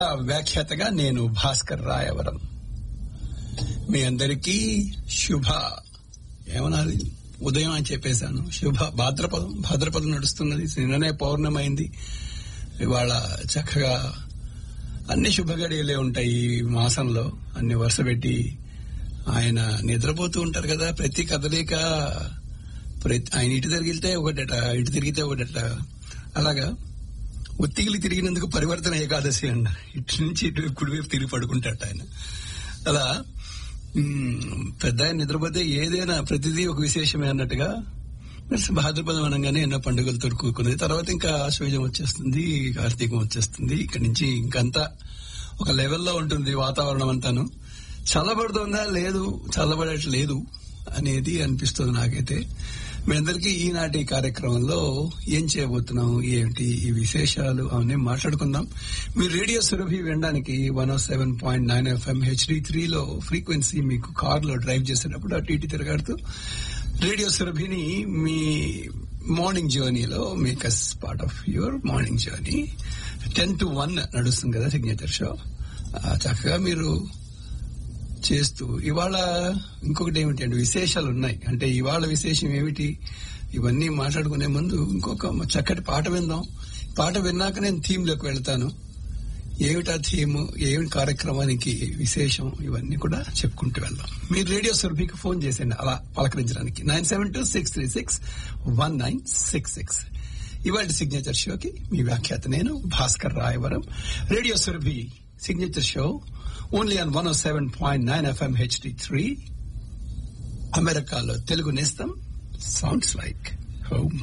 వ్యాఖ్యాతగా నేను భాస్కర్ రాయవరం మీ అందరికీ శుభ ఏమనాలి ఉదయం అని చెప్పేశాను శుభ భాద్రపదం భాద్రపదం నడుస్తున్నది నిన్ననే పౌర్ణమైంది ఇవాళ చక్కగా అన్ని శుభగడియలే ఉంటాయి ఈ మాసంలో అన్ని వరుస పెట్టి ఆయన నిద్రపోతూ ఉంటారు కదా ప్రతి కదలిక ప్రతి ఆయన ఇటు తిరిగితే ఒకటట ఇటు తిరిగితే ఒకటట అలాగా ఒత్తిగిలి తిరిగినందుకు పరివర్తన ఏకాదశి అండ ఇటు నుంచి ఇటు కుడివైపు తిరిగి పడుకుంటాట ఆయన అలా మ్, పెద్ద ఆయన నిద్రపోతే ఏదైనా ప్రతిదీ ఒక విశేషమే అన్నట్టుగా భాద్రపదం అనగానే ఎన్నో పండుగలతో కూకున్నది తర్వాత ఇంకా ఆశ్వేజం వచ్చేస్తుంది కార్తీకం వచ్చేస్తుంది ఇక్కడి నుంచి ఇంకంతా ఒక లెవెల్లో ఉంటుంది వాతావరణం అంతాను చల్లబడుతుందా లేదు చల్లబడట్లేదు అనేది అనిపిస్తుంది నాకైతే మీ అందరికీ ఈనాటి కార్యక్రమంలో ఏం చేయబోతున్నాం ఏమిటి ఈ విశేషాలు అవన్నీ మాట్లాడుకుందాం మీరు రేడియో సురభి వినడానికి one seven point nine FM HD త్రీలో ఫ్రీక్వెన్సీ మీకు కార్ లో డ్రైవ్ చేసేటప్పుడు అటు ఇటు తిరగాడుతూ రేడియో సురభిని మీ మార్నింగ్ జర్నీలో make us part of your morning journey ten to one నడుస్తుంది కదా సిగ్నేచర్ షో చక్కగా మీరు చేస్తూ ఇవాళ ఇంకొకటి ఏమిటి అంటే విశేషాలు ఉన్నాయి అంటే ఇవాళ విశేషం ఏమిటి ఇవన్నీ మాట్లాడుకునే ముందు ఇంకొక చక్కటి పాట విందాం పాట విన్నాక నేను థీమ్ లోకి వెళ్తాను ఏమిటా థీమ్ ఏమి కార్యక్రమానికి విశేషం ఇవన్నీ కూడా చెప్పుకుంటూ వెళ్దాం మీరు రేడియో సురభికి ఫోన్ చేసేయండి అలా పలకరించడానికి nine seven two six three six one nine six six ఇవాళ సిగ్నేచర్ షోకి మీ వ్యాఖ్యాత నేను Bhaskar Rayavaram radio Surabhi signature show only on one seven point nine FM HD three అమెరికాలో తెలుగు నేస్తం సౌండ్స్ లైక్ హోమ్